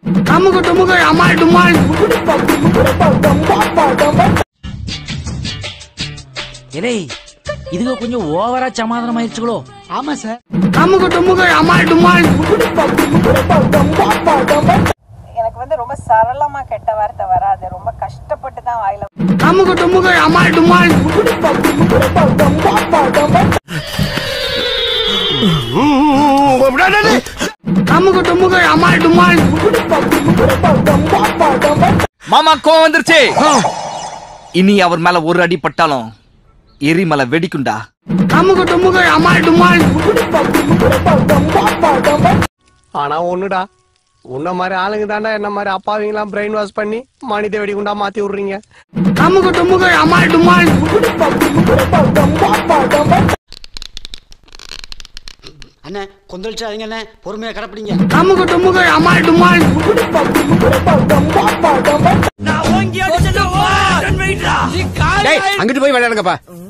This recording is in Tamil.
அமுகு டுமுகு அமால் டுமால் இலை இதுக கொஞ்சம் ஓவரா சமாதானம் ஆயிடுச்சுங்களோ ஆமா சார் அமுகு டுமுகு அமால் டுமால் எனக்கு வந்து ரொம்ப சரளமா கெட்ட வார்த்தை வராது ரொம்ப கஷ்டப்பட்டு தான் வாயில அமுகு டுமுகு அமால் டுமால் அமுகு டுமுகு அமால் டுமால் மாமா கோவம் வந்துருச்சு இனி அவர் மேல ஒரு அடி பட்டாலும் எரிமலை வெடிக்குண்டா அமுகு டுமுகு அமால் டுமால் ஆனா ஒண்ணுடா உன்ன மாதிரி ஆளுங்க தாண்டா என்ன மாதிரி அப்பாவிங்களாம் பிரெயின் வாஷ் பண்ணி மனித வெடிகுண்டா மாத்தி விடுறீங்க அமுகு டுமுகு அமால் டுமால் அண்ணே கொந்தளிச்சாதீங்க அண்ணே பொறுமையா கடப்பிடிங்க அமுகு டுமுகு அமால் டுமால் டேய் அங்கிட்டு போய் விளையாடுங்கப்பா